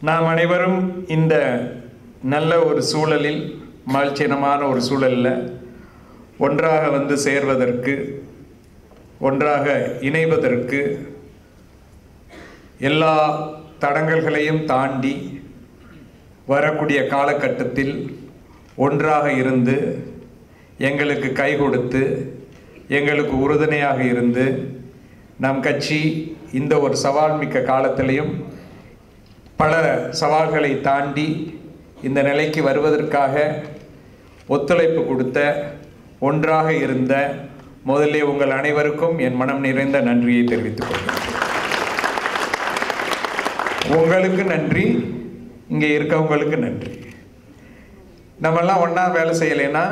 நாம் அனைவரும் இந்த நல்ல ஒரு சூழலில் மகிழ்ச்சியனமான ஒரு சூழலில் ஒன்றாக வந்து சேர்வதற்கு ஒன்றாக இணைவதற்கு எல்லா தடங்கல்களையும் தாண்டி வரக்கூடிய காலகட்டத்தில் ஒன்றாக இருந்து எங்களுக்கு கை கொடுத்து எங்களுக்கு உறுதுணையாக இருந்து நம் கட்சி இந்த ஒரு சவால் மிக்க காலத்திலையும் பல சவால்களை தாண்டி இந்த நிலைக்கு வருவதற்காக ஒத்துழைப்பு கொடுத்த ஒன்றாக இருந்த முதலில் உங்கள் அனைவருக்கும் என் மனம் நிறைந்த நன்றியை தெரிவித்துக் கொள்கிறேன் உங்களுக்கு நன்றி இங்கே இருக்கவங்களுக்கு நன்றி நம்மெல்லாம் ஒன்றா வேலை செய்யலைன்னா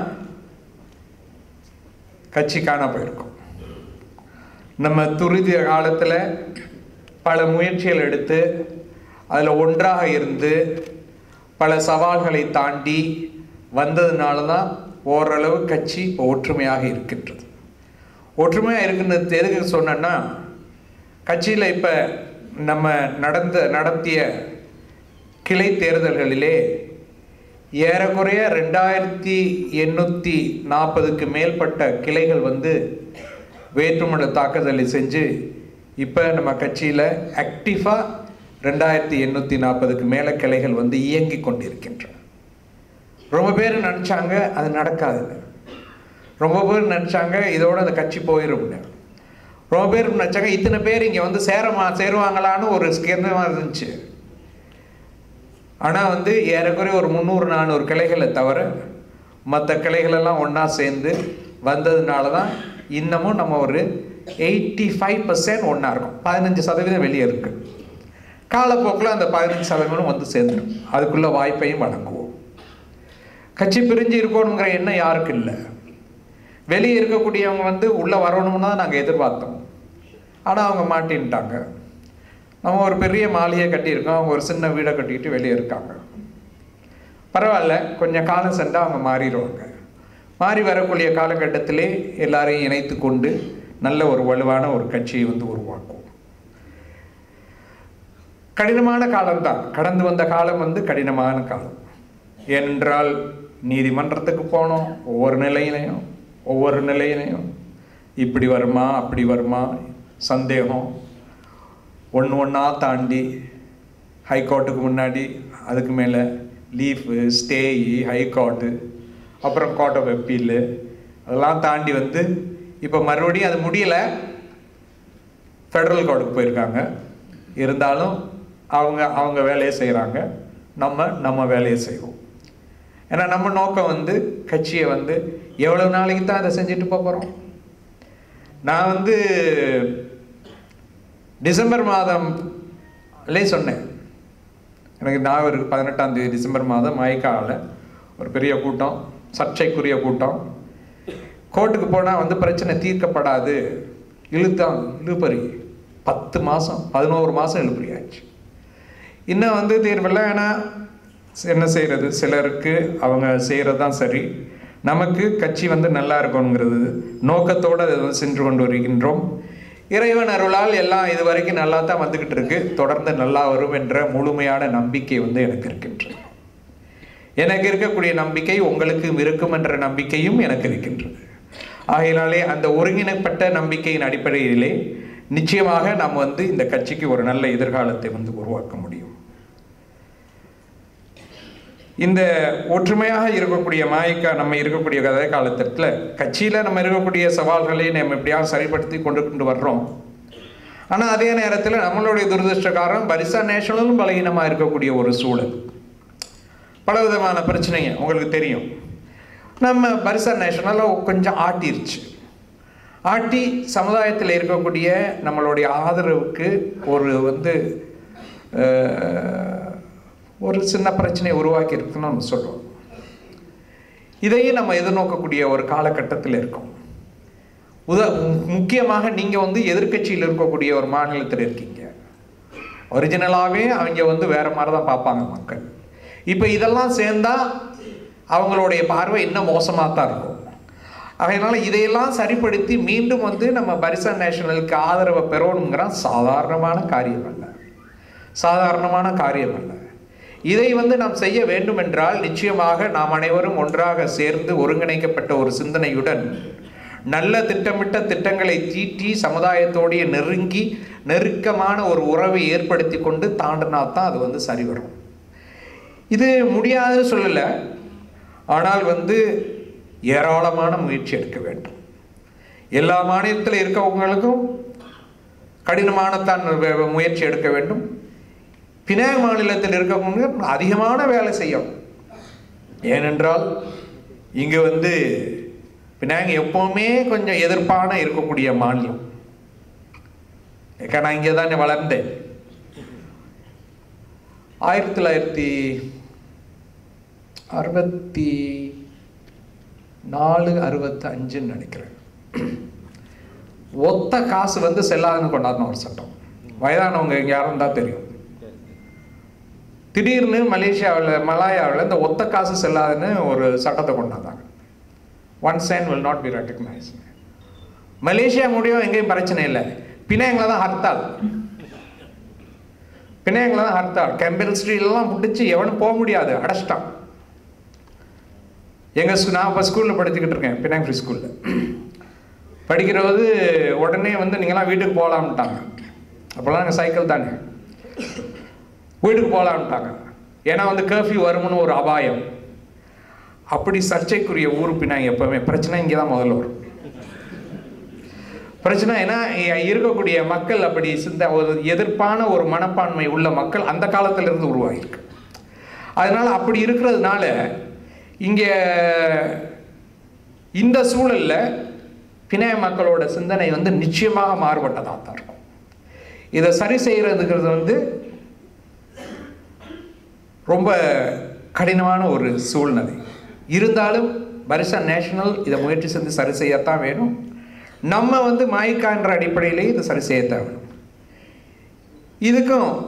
கட்சி காண போயிருக்கோம் நம்ம துரித காலத்தில் பல முயற்சிகள் எடுத்து அதில் ஒன்றாக இருந்து பல சவால்களை தாண்டி வந்ததுனால தான் ஓரளவு கட்சி இப்போ ஒற்றுமையாக இருக்கின்றது ஒற்றுமையாக இருக்கின்றது எதுக்கு சொன்னேன்னா கட்சியில் இப்போ நம்ம நடந்த நடத்திய கிளை தேர்தல்களிலே ஏறக்குறைய ரெண்டாயிரத்தி எண்ணூற்றி நாற்பதுக்கு மேற்பட்ட கிளைகள் வந்து வேட்புமனு தாக்குதலை செஞ்சு இப்போ நம்ம கட்சியில் ஆக்டிவாக ரெண்டாயிரத்தி எண்ணூற்றி நாற்பதுக்கு மேலே கிளைகள் வந்து இயங்கி கொண்டிருக்கின்றன ரொம்ப பேர் நினச்சாங்க அது நடக்காதுன்னு ரொம்ப பேர் நினச்சாங்க இதோட அந்த கட்சி போயிடும்னு ரொம்ப பேர் நினச்சாங்க இத்தனை பேர் இங்கே வந்து சேரமா சேருவாங்களான்னு ஒரு ஸ்கேந்தமாக இருந்துச்சு ஆனால் வந்து ஏறக்குறைய ஒரு முந்நூறு நானூறு கிளைகளை தவிர மற்ற கிளைகளெல்லாம் ஒன்றா சேர்ந்து வந்ததுனால தான் இன்னமும் நம்ம ஒரு எயிட்டி ஃபைவ் பர்சன்ட் ஒன்றா இருக்கும் பதினஞ்சு சதவீதம் வெளியே இருக்குது காலப்போக்கில் அந்த பதினஞ்சு சதவீதம் வந்து சேர்ந்துடும் அதுக்குள்ள வாய்ப்பையும் வழங்குவோம் கட்சி பிரிஞ்சு இருக்கணுங்கிற எண்ணம் யாருக்கு இல்லை வெளியே இருக்கக்கூடியவங்க வந்து உள்ளே வரணும்னு தான் நாங்கள் எதிர்பார்த்தோம் ஆனால் அவங்க மாட்டின்ட்டாங்க நம்ம ஒரு பெரிய மாளிகை கட்டியிருக்கோம் அவங்க ஒரு சின்ன வீடை கட்டிக்கிட்டு வெளியே இருக்காங்க பரவாயில்ல கொஞ்சம் காலம் சென்றால் அவங்க மாறிடுவாங்க மாறி வரக்கூடிய காலகட்டத்திலே எல்லாரையும் இணைத்து கொண்டு நல்ல ஒரு வலுவான ஒரு கட்சியை வந்து உருவாக்குவோம் கடினமான காலம்தான் கடந்து வந்த காலம் வந்து கடினமான காலம் ஏனென்றால் நீதிமன்றத்துக்கு போனோம் ஒவ்வொரு நிலையிலையும் ஒவ்வொரு நிலையிலையும் இப்படி வருமா அப்படி வருமா சந்தேகம் ஒன்று ஒன்றா தாண்டி ஹைகோர்ட்டுக்கு முன்னாடி அதுக்கு மேலே லீஃபு ஸ்டேயி ஹைகோர்ட்டு அப்புறம் கோர்ட் ஆஃப் அப்பீலு அதெல்லாம் தாண்டி வந்து இப்போ மறுபடியும் அது முடியலை ஃபெடரல் கோர்ட்டுக்கு போயிருக்காங்க இருந்தாலும் அவங்க அவங்க வேலையை செய்கிறாங்க நம்ம நம்ம வேலையை செய்வோம் ஏன்னா நம்ம நோக்கம் வந்து கட்சியை வந்து எவ்வளோ நாளைக்கு தான் அதை செஞ்சுட்டு போக போகிறோம் நான் வந்து டிசம்பர் மாதம்லே சொன்னேன் எனக்கு நான் ஒரு பதினெட்டாம் தேதி டிசம்பர் மாதம் மயக்காவில் ஒரு பெரிய கூட்டம் சர்ச்சைக்குரிய கூட்டம் கோர்ட்டுக்கு போனால் வந்து பிரச்சனை தீர்க்கப்படாது இழுத்தான் இழுப்பறி பத்து மாதம் பதினோரு மாதம் இழுப்பறி ஆச்சு இன்னும் வந்து தீர்வில்லை ஏன்னா என்ன செய்கிறது சிலருக்கு அவங்க செய்கிறது தான் சரி நமக்கு கட்சி வந்து நல்லா இருக்கணுங்கிறது நோக்கத்தோடு அதை வந்து சென்று கொண்டு வருகின்றோம் இறைவன் அருளால் எல்லாம் இது வரைக்கும் நல்லா தான் வந்துக்கிட்டு இருக்கு தொடர்ந்து நல்லா வரும் என்ற முழுமையான நம்பிக்கை வந்து எனக்கு இருக்கின்றது எனக்கு இருக்கக்கூடிய நம்பிக்கை உங்களுக்கும் இருக்கும் என்ற நம்பிக்கையும் எனக்கு இருக்கின்றது ஆகையினாலே அந்த ஒருங்கிணைப்பட்ட நம்பிக்கையின் அடிப்படையிலே நிச்சயமாக நாம் வந்து இந்த கட்சிக்கு ஒரு நல்ல எதிர்காலத்தை வந்து உருவாக்க முடியும் இந்த ஒற்றுமையாக இருக்கக்கூடிய மாய்க்கா நம்ம இருக்கக்கூடிய கதை காலத்தில் கட்சியில் நம்ம இருக்கக்கூடிய சவால்களை நம்ம எப்படியாவது சரிப்படுத்தி கொண்டு கொண்டு வர்றோம் ஆனால் அதே நேரத்தில் நம்மளுடைய துரதிருஷ்டக்காரம் பரிசா நேஷனலும் பலகீனமாக இருக்கக்கூடிய ஒரு சூழல் பல விதமான பிரச்சனைங்க உங்களுக்கு தெரியும் நம்ம பரிசா நேஷனலில் கொஞ்சம் ஆட்டிருச்சு ஆட்டி சமுதாயத்தில் இருக்கக்கூடிய நம்மளுடைய ஆதரவுக்கு ஒரு வந்து ஒரு சின்ன பிரச்சனையை உருவாக்கி இருக்குன்னு நம்ம சொல்லுவோம் இதையும் நம்ம எதிர்நோக்கக்கூடிய ஒரு காலகட்டத்தில் இருக்கோம் உத முக்கியமாக நீங்கள் வந்து எதிர்கட்சியில் இருக்கக்கூடிய ஒரு மாநிலத்தில் இருக்கீங்க ஒரிஜினலாகவே அவங்க வந்து வேறு மாதிரி தான் பார்ப்பாங்க மக்கள் இப்போ இதெல்லாம் சேர்ந்தா அவங்களுடைய பார்வை இன்னும் மோசமாக தான் இருக்கும் அதனால இதையெல்லாம் சரிப்படுத்தி மீண்டும் வந்து நம்ம பரிசா நேஷனலுக்கு ஆதரவை பெறணுங்கிற சாதாரணமான காரியம் அல்ல சாதாரணமான காரியம் அல்ல இதை வந்து நாம் செய்ய வேண்டும் என்றால் நிச்சயமாக நாம் அனைவரும் ஒன்றாக சேர்ந்து ஒருங்கிணைக்கப்பட்ட ஒரு சிந்தனையுடன் நல்ல திட்டமிட்ட திட்டங்களை தீட்டி சமுதாயத்தோடைய நெருங்கி நெருக்கமான ஒரு உறவை ஏற்படுத்தி கொண்டு தாண்டினா தான் அது வந்து சரி வரும் இது முடியாதுன்னு சொல்லலை ஆனால் வந்து ஏராளமான முயற்சி எடுக்க வேண்டும் எல்லா மாநிலத்தில் இருக்கவங்களுக்கும் கடினமான தான் வே- முயற்சி எடுக்க வேண்டும் பினாங் மாநிலத்தில் இருக்கவங்க அதிகமான வேலை செய்யும் ஏனென்றால் இங்கே வந்து பினாங் எப்பவுமே கொஞ்சம் எதிர்ப்பான இருக்கக்கூடிய மாநிலம் ஏக்கா நான் இங்கே தானே வளர்ந்தேன் ஆயிரத்தி தொள்ளாயிரத்தி அறுபத்தி நாலு அறுபத்தி அஞ்சுன்னு நினைக்கிறேன் ஒத்த காசு வந்து செல்லாதுன்னு கொண்டாடின ஒரு சட்டம் வயதானவங்க இங்கே யாரும் தான் தெரியும் திடீர்னு மலேசியாவில் மலாயாவில் இந்த ஒத்த காசு செல்லாதுன்னு ஒரு சட்டத்தை கொண்டாந்தாங்க one sign will not be recognise Malaysia முடியும் எங்கேயும் பிரச்சனை இல்லை பினாங்கில் தான் ஹர்த்தால் பினாங்கில் தான் ஹர்த்தால் கெம்பல் ஸ்ட்ரீட்லாம் பிடிச்சி எவனும் போக முடியாது அடைச்சிட்டான் எங்கள் ஸ்கூ நான் இப்போ ஸ்கூலில் படிச்சுக்கிட்டு இருக்கேன் பினாங் ஃப்ரீ ஸ்கூலில் படிக்கிறபோது உடனே வந்து நீங்களாம் வீட்டுக்கு போகலாம்ட்டாங்க அப்போல்லாம் நாங்கள் சைக்கிள் தானே வீட்டுக்கு போகலான்ட்டாங்க ஏன்னா வந்து கர்ஃப்யூ வரும்னு ஒரு அபாயம் அப்படி சர்ச்சைக்குரிய ஊர் பின்னாங்க எப்பவுமே பிரச்சனை இங்கே தான் முதல்ல வரும் பிரச்சனை ஏன்னா இ- இருக்கக்கூடிய மக்கள் அப்படி சிந்த ஒரு எதிர்ப்பான ஒரு மனப்பான்மை உள்ள மக்கள் அந்த காலத்திலிருந்து உருவாகியிருக்கு அதனால அப்படி இருக்கிறதுனால இங்கே இந்த சூழல்ல பிணைய மக்களோட சிந்தனை வந்து நிச்சயமாக மாறுபட்டதாக தான் இருக்கும் இதை சரி செய்யறதுங்கிறது வந்து ரொம்ப கடினமான ஒரு சூழ்நிலை இருந்தாலும் பரிசா நேஷனல் இதை முயற்சி செஞ்சு சரி செய்யத்தான் வேணும் நம்ம வந்து மாய்க்கான்ற அடிப்படையிலே இதை சரி செய்யத்தான் வேணும் இதுக்கும்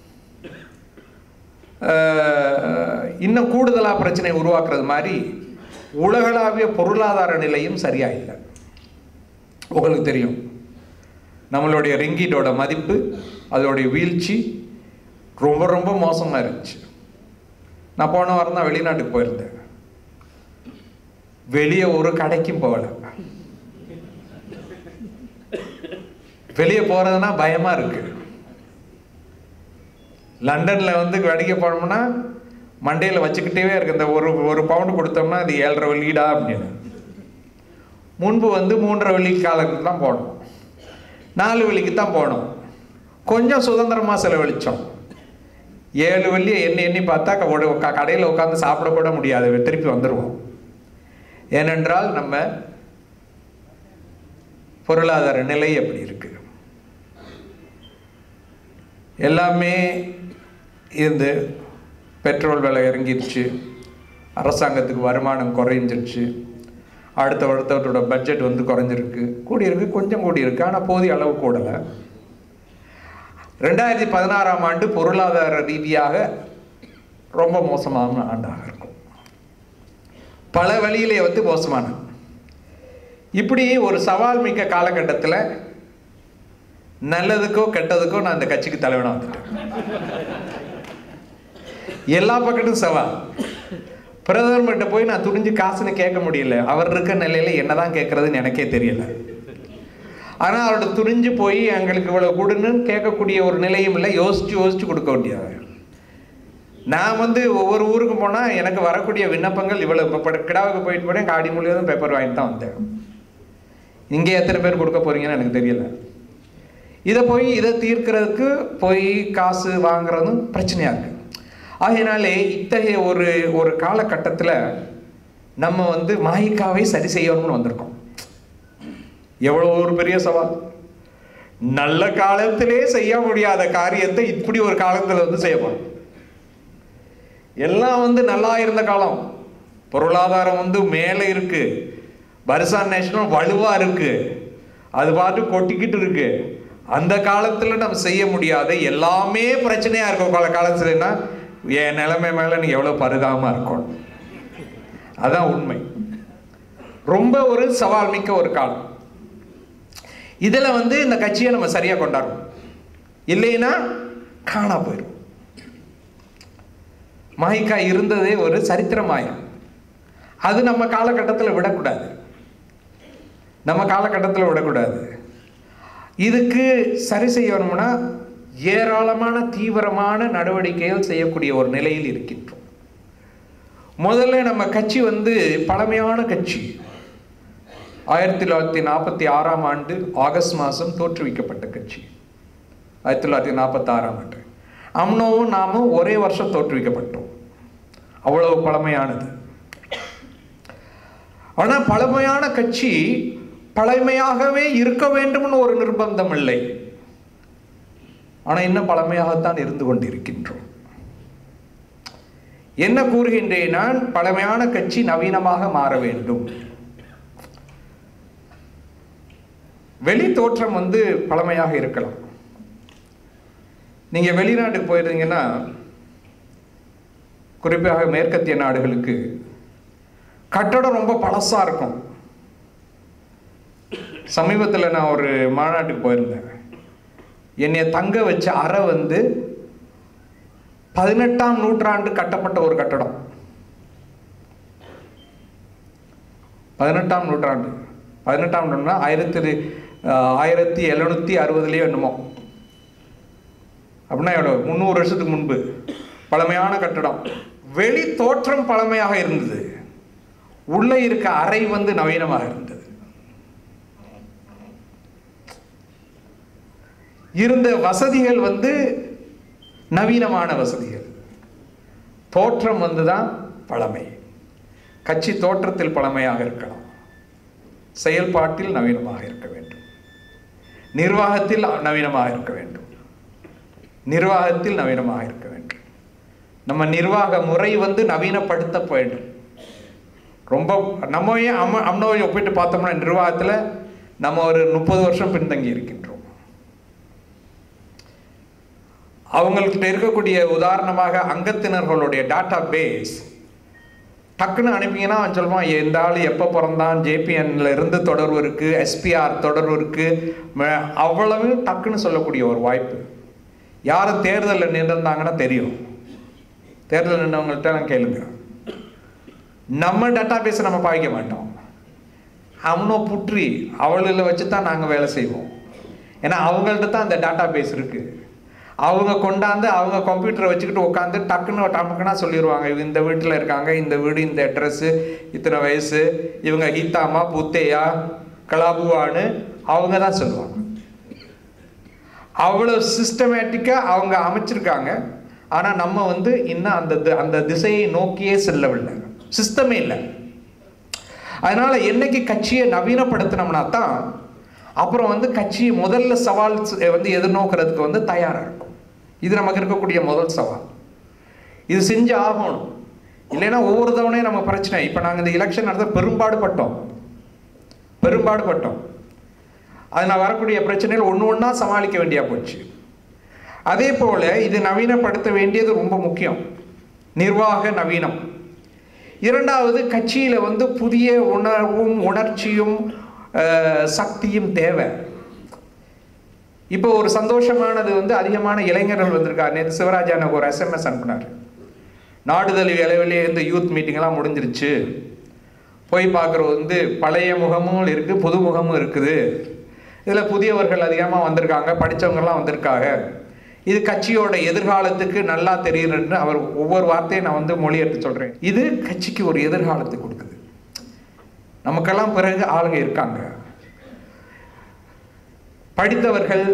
ஆஹ், இன்னும் கூடுதலாக பிரச்சனை உருவாக்குறது மாதிரி உலகளாவிய பொருளாதார நிலையும் சரியா இல்லை உங்களுக்கு தெரியும் நம்மளுடைய ரிங்கீட்டோட மதிப்பு அதோடைய வீழ்ச்சி ரொம்ப ரொம்ப மோசமாக இருந்துச்சு நான் போன வாரம் தான் வெளிநாட்டுக்கு போயிருந்தேன் வெளியே ஒரு கடைக்கும் போகல வெளியே போறதுன்னா பயமா இருக்கு லண்டன்ல வந்து கடைக்கு போனோம்னா மண்டையில வச்சுக்கிட்டே இருக்கு இந்த ஒரு ஒரு பவுண்டு கொடுத்தோம்னா அது ஏழரை வெள்ளிடா அப்படின்னு முன்பு வந்து மூன்றரை வெள்ளி காலத்துக்கு தான் போனோம் நாலு வெள்ளிக்கு தான் போனோம் கொஞ்சம் சுதந்திரமா செலவழிச்சோம் ஏழு வெள்ளியை எண்ணி எண்ணி பார்த்தா க- ஒரு க- கடையில் உட்காந்து சாப்பிட கூட முடியாது திருப்பி வந்துடுவோம் ஏனென்றால் நம்ம பொருளாதார நிலை எப்படி இருக்கு எல்லாமே இருந்து பெட்ரோல் விலை இறங்கிருச்சு அரசாங்கத்துக்கு வருமானம் குறைஞ்சிருச்சு அடுத்த வருடத்தோட பட்ஜெட் வந்து குறைஞ்சிருக்கு கூடியிருக்கு கொஞ்சம் கூடியிருக்கு ஆனால் போதிய அளவு கூடலை ரெண்டாயிரத்தி பதினாறாம் ஆண்டு பொருளாதார ரீதியாக ரொம்ப மோசமான ஆண்டாக இருக்கும் பல வழியிலே வந்து மோசமான இப்படி ஒரு சவால் மிக்க காலகட்டத்தில் நல்லதுக்கோ கெட்டதுக்கோ நான் இந்த கட்சிக்கு தலைவனாக வந்துட்டேன் எல்லா பக்கத்தும் சவால் பிரதமர்கிட்ட போய் நான் துணிஞ்சு காசுன்னு கேட்க முடியல அவர் இருக்க நிலையில என்னதான் கேட்கறதுன்னு எனக்கே தெரியல ஆனால் அவரோட துணிஞ்சு போய் எங்களுக்கு இவ்வளவு கொடுன்னு கேட்கக்கூடிய ஒரு நிலையும் இல்லை யோசிச்சு யோசிச்சு கொடுக்க வேண்டியது நான் வந்து ஒவ்வொரு ஊருக்கும் போனால் எனக்கு வரக்கூடிய விண்ணப்பங்கள் இவ்வளவு இப்போ பட- கிடாவுக்கு போயிட்டு போனேன் காடி முழுவதும் பேப்பர் வாங்கிட்டு தான் வந்தேன் இங்கே எத்தனை பேர் கொடுக்க போறீங்கன்னு எனக்கு தெரியல இதை போய் இதை தீர்க்கிறதுக்கு போய் காசு வாங்குறதும் பிரச்சனையா இருக்கு ஆகையினாலே இத்தகைய ஒரு ஒரு காலகட்டத்தில் நம்ம வந்து மாயிக்காவை சரி செய்யணும்னு வந்திருக்கோம் எவ்வளோ ஒரு பெரிய சவால் நல்ல காலத்திலே செய்ய முடியாத காரியத்தை இப்படி ஒரு காலத்தில் வந்து செய்ய போறோம் எல்லாம் வந்து நல்லா இருந்த காலம் பொருளாதாரம் வந்து மேலே இருக்கு பரிசான் நேஷனல் வலுவா இருக்கு அது பாட்டு கொட்டிக்கிட்டு இருக்கு அந்த காலத்துல நம்ம செய்ய முடியாத எல்லாமே பிரச்சனையா இருக்கும் பல காலத்துலன்னா என் நிலைமை மேல நீ எவ்வளவு பரிதாபமா இருக்கும் அதான் உண்மை ரொம்ப ஒரு சவால் மிக்க ஒரு காலம் இதுல வந்து இந்த கட்சியை நம்ம சரியா கொண்டாடணும் இல்லைன்னா காணா போயிடும் மஹிகா இருந்ததே ஒரு சரித்திரமாயிரும் அது நம்ம காலகட்டத்தில் விடக்கூடாது நம்ம காலகட்டத்தில் விடக்கூடாது இதுக்கு சரி செய்யணும்னா ஏராளமான தீவிரமான நடவடிக்கைகள் செய்யக்கூடிய ஒரு நிலையில் இருக்கின்றோம் முதல்ல நம்ம கட்சி வந்து பழமையான கட்சி ஆயிரத்தி தொள்ளாயிரத்தி நாற்பத்தி ஆறாம் ஆண்டு ஆகஸ்ட் மாதம் தோற்றுவிக்கப்பட்ட கட்சி ஆயிரத்தி தொள்ளாயிரத்தி நாற்பத்தி ஆறாம் ஆண்டு அம்னோவும் நாமும் ஒரே வருஷம் தோற்றுவிக்கப்பட்டோம் அவ்வளவு பழமையானது ஆனால் பழமையான கட்சி பழமையாகவே இருக்க வேண்டும்னு ஒரு நிர்பந்தம் இல்லை ஆனால் இன்னும் பழமையாகத்தான் இருந்து கொண்டிருக்கின்றோம் என்ன கூறுகின்றேன் நான் பழமையான கட்சி நவீனமாக மாற வேண்டும் வெளி தோற்றம் வந்து பழமையாக இருக்கலாம் நீங்க வெளிநாட்டுக்கு போயிருந்தீங்கன்னா குறிப்பாக மேற்கத்திய நாடுகளுக்கு கட்டடம் ரொம்ப பழசா இருக்கும் சமீபத்தில் நான் ஒரு மாநாட்டுக்கு போயிருந்தேன் என்னை தங்க வச்ச அறை வந்து பதினெட்டாம் நூற்றாண்டு கட்டப்பட்ட ஒரு கட்டடம் பதினெட்டாம் நூற்றாண்டு பதினெட்டாம் நூற்றாண்டு ஆயிரத்தி அஹ், ஆயிரத்தி எழுநூத்தி அறுபதுலேயோ என்னமோ அப்படின்னா எவ்வளோ முந்நூறு வருஷத்துக்கு முன்பு பழமையான கட்டடம் வெளி தோற்றம் பழமையாக இருந்தது உள்ளே இருக்க அறை வந்து நவீனமாக இருந்தது இருந்த வசதிகள் வந்து நவீனமான வசதிகள் தோற்றம் வந்து தான் பழமை கட்சி தோற்றத்தில் பழமையாக இருக்கலாம் செயல்பாட்டில் நவீனமாக இருக்க வேண்டும் நிர்வாகத்தில் நவீனமாக இருக்க வேண்டும் நிர்வாகத்தில் நவீனமாக இருக்க வேண்டும் நம்ம நிர்வாக முறை வந்து நவீனப்படுத்த வேண்டும் ரொம்ப நம்ம ஏன் அம்ம அம்னோவை ஒப்பிட்டு பார்த்தோம்னா நிர்வாகத்தில் நம்ம ஒரு முப்பது வருஷம் பின்தங்கி இருக்கின்றோம் அவங்கள்ட்ட இருக்கக்கூடிய உதாரணமாக அங்கத்தினர்களுடைய டாட்டா பேஸ் டக்குன்னு அனுப்பிங்கன்னா அவன் சொல்லுவான் எந்த ஆள் எப்போ பிறந்தான் ஜேபிஎன்ல இருந்து தொடர்பு இருக்கு எஸ்பிஆர் தொடர்பு இருக்கு ம- அவ்வளவு டக்குன்னு சொல்லக்கூடிய ஒரு வாய்ப்பு யாரும் தேர்தலில் நின்றுருந்தாங்கன்னா தெரியும் தேர்தல் நின்றவங்கள்ட்ட நான் கேளுங்க நம்ம டேட்டா பேஸை நம்ம பாவிக்க மாட்டோம் அவனோ புற்றி அவளில் வச்சு தான் நாங்கள் வேலை செய்வோம் ஏன்னா அவங்கள்ட்ட தான் அந்த டேட்டா பேஸ் இருக்கு அவங்க கொண்டாந்து அவங்க கம்ப்யூட்டரை வச்சுக்கிட்டு உட்காந்து டக்குன்னு டக்குனா சொல்லிடுவாங்க இவங்க இந்த வீட்டில் இருக்காங்க இந்த வீடு இந்த அட்ரஸ்ஸு இத்தனை வயசு இவங்க கீதாமா புத்தேயா கலாபுவான்னு அவங்க தான் சொல்லுவாங்க அவ்வளோ சிஸ்டமேட்டிக்காக அவங்க அமைச்சிருக்காங்க ஆனால் நம்ம வந்து இன்னும் அந்த தி- அந்த திசையை நோக்கியே செல்லவில்லை சிஸ்டமே இல்லை அதனால என்னைக்கு கட்சியை நவீனப்படுத்தினோம்னா தான் அப்புறம் வந்து கட்சி முதல்ல சவால் ச- வந்து எதிர்நோக்கிறதுக்கு வந்து தயாராக இருக்கும் இது நமக்கு இருக்கக்கூடிய முதல் சவால் இது செஞ்சு ஆகணும் இல்லைன்னா ஒவ்வொரு தவணையும் நம்ம பிரச்சனை இப்போ நாங்கள் இந்த எலெக்ஷன் நடத்த பெரும்பாடுபட்டோம் பெரும்பாடுபட்டோம் அதில் வரக்கூடிய பிரச்சனைகள் ஒன்று ஒன்றா சமாளிக்க வேண்டியா போச்சு அதே போல் இது நவீனப்படுத்த வேண்டியது ரொம்ப முக்கியம் நிர்வாக நவீனம் இரண்டாவது கட்சியில் வந்து புதிய உணர்வும் உணர்ச்சியும் அஹ், சக்தியும் தேவை இப்போ ஒரு சந்தோஷமானது வந்து அதிகமான இளைஞர்கள் வந்திருக்காரு நேற்று சிவராஜ் எனக்கு ஒரு எஸ்எம்எஸ் அனுப்புனார் நாடுதல் அளவிலே இந்த யூத் மீட்டிங்லாம் முடிஞ்சிருச்சு போய் பார்க்குறது வந்து பழைய முகமும் இருக்குது புது முகமும் இருக்குது இதில் புதியவர்கள் அதிகமாக வந்திருக்காங்க படித்தவங்கெல்லாம் வந்திருக்காங்க இது கட்சியோட எதிர்காலத்துக்கு நல்லா தெரியுதுன்னு அவர் ஒவ்வொரு வார்த்தையும் நான் வந்து மொழியெடுத்து சொல்கிறேன் இது கட்சிக்கு ஒரு எதிர்காலத்தை கொடுக்குது நமக்கெல்லாம் பிறகு ஆளுங்க இருக்காங்க படித்தவர்கள்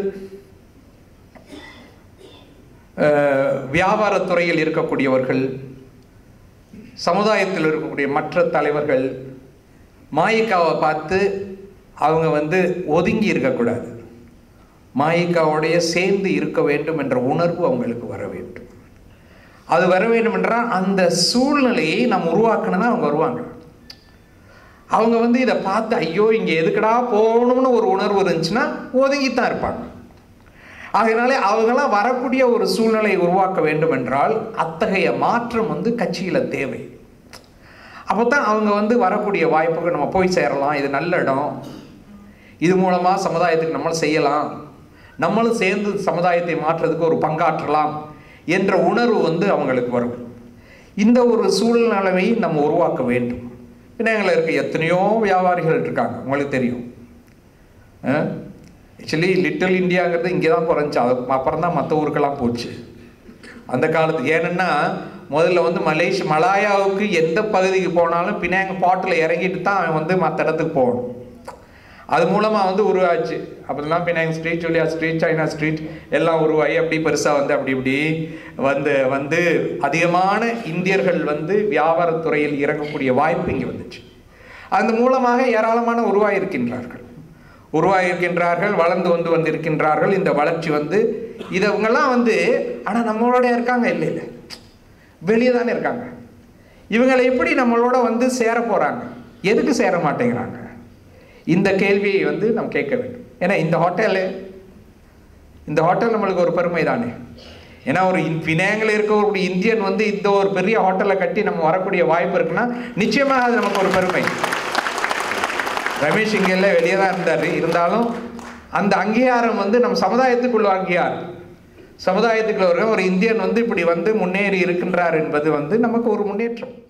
அஹ், வியாபாரத்துறையில் இருக்கக்கூடியவர்கள் சமுதாயத்தில் இருக்கக்கூடிய மற்ற தலைவர்கள் மாயிக்காவை பார்த்து அவங்க வந்து ஒதுங்கி இருக்கக்கூடாது மாயிக்காவோடைய சேர்ந்து இருக்க வேண்டும் என்ற உணர்வு அவங்களுக்கு வர வேண்டும் அது வர வேண்டும் என்றால் அந்த சூழ்நிலையை நாம் உருவாக்கணும்னா அவங்க வருவாங்க அவங்க வந்து இதை பார்த்து ஐயோ இங்கே எதுக்குடா போகணும்னு ஒரு உணர்வு இருந்துச்சுன்னா ஒதுங்கித்தான் இருப்பாங்க ஆகையினாலே அவங்களாம் வரக்கூடிய ஒரு சூழ்நிலையை உருவாக்க வேண்டும் என்றால் அத்தகைய மாற்றம் வந்து கட்சியில் தேவை அப்போ தான் அவங்க வந்து வரக்கூடிய வாய்ப்புக்கு நம்ம போய் சேரலாம் இது நல்ல இடம் இது மூலமாக சமுதாயத்துக்கு நம்மளும் செய்யலாம் நம்மளும் சேர்ந்து சமுதாயத்தை மாற்றுறதுக்கு ஒரு பங்காற்றலாம் என்ற உணர்வு வந்து அவங்களுக்கு வரும் இந்த ஒரு சூழ்நிலையை நம்ம உருவாக்க வேண்டும் பின்னாங்கில் இருக்க எத்தனையோ வியாபாரிகள் இருக்காங்க உங்களுக்கு தெரியும் ஆக்சுவலி லிட்டில் இந்தியாங்கிறது இங்கே தான் பிறந்துச்சு அது அப்புறம் தான் மற்ற ஊருக்கெல்லாம் போச்சு அந்த காலத்து ஏன்னா முதல்ல வந்து மலேசியா மலாயாவுக்கு எந்த பகுதிக்கு போனாலும் பினாங்க பாட்டில் இறங்கிட்டு தான் அவன் வந்து மற்ற இடத்துக்கு போகணும் அது மூலமாக வந்து உருவாச்சு அப்படிலாம் Penang street Julia street China street எல்லாம் உருவாகி அப்படி பெருசாக வந்து அப்படி இப்படி வந்து வந்து அதிகமான இந்தியர்கள் வந்து வியாபாரத்துறையில் இறங்கக்கூடிய வாய்ப்பு இங்கே வந்துச்சு அந்த மூலமாக ஏராளமான உருவாகியிருக்கின்றார்கள் உருவாகியிருக்கின்றார்கள் வளர்ந்து வந்து வந்திருக்கின்றார்கள் இந்த வளர்ச்சி வந்து இது இவங்கெல்லாம் வந்து ஆனால் நம்மளோட இருக்காங்க இல்லை இல்லை வெளியே தானே இருக்காங்க இவங்களை எப்படி நம்மளோட வந்து சேர போகிறாங்க எதுக்கு சேர மாட்டேங்கிறாங்க இந்த கேள்வியை வந்து நம்ம கேட்க வேண்டும் ஏன்னா இந்த ஹோட்டலு இந்த ஹோட்டல் நம்மளுக்கு ஒரு பெருமை தானே ஏன்னா ஒரு பினாங்கில் இருக்க ஒரு இந்தியன் வந்து இந்த ஒரு பெரிய ஹோட்டலை கட்டி நம்ம வரக்கூடிய வாய்ப்பு இருக்குன்னா நிச்சயமாக அது நமக்கு ஒரு பெருமை ரமேஷ் இங்கே இல்லை வெளியே தான் இருந்தார் இருந்தாலும் அந்த அங்கீகாரம் வந்து நம்ம சமுதாயத்துக்குள்ள அங்கீகாரம் சமுதாயத்துக்குள்ள ஒரு ஒரு இந்தியன் வந்து இப்படி வந்து முன்னேறி இருக்கின்றார் என்பது வந்து நமக்கு ஒரு முன்னேற்றம்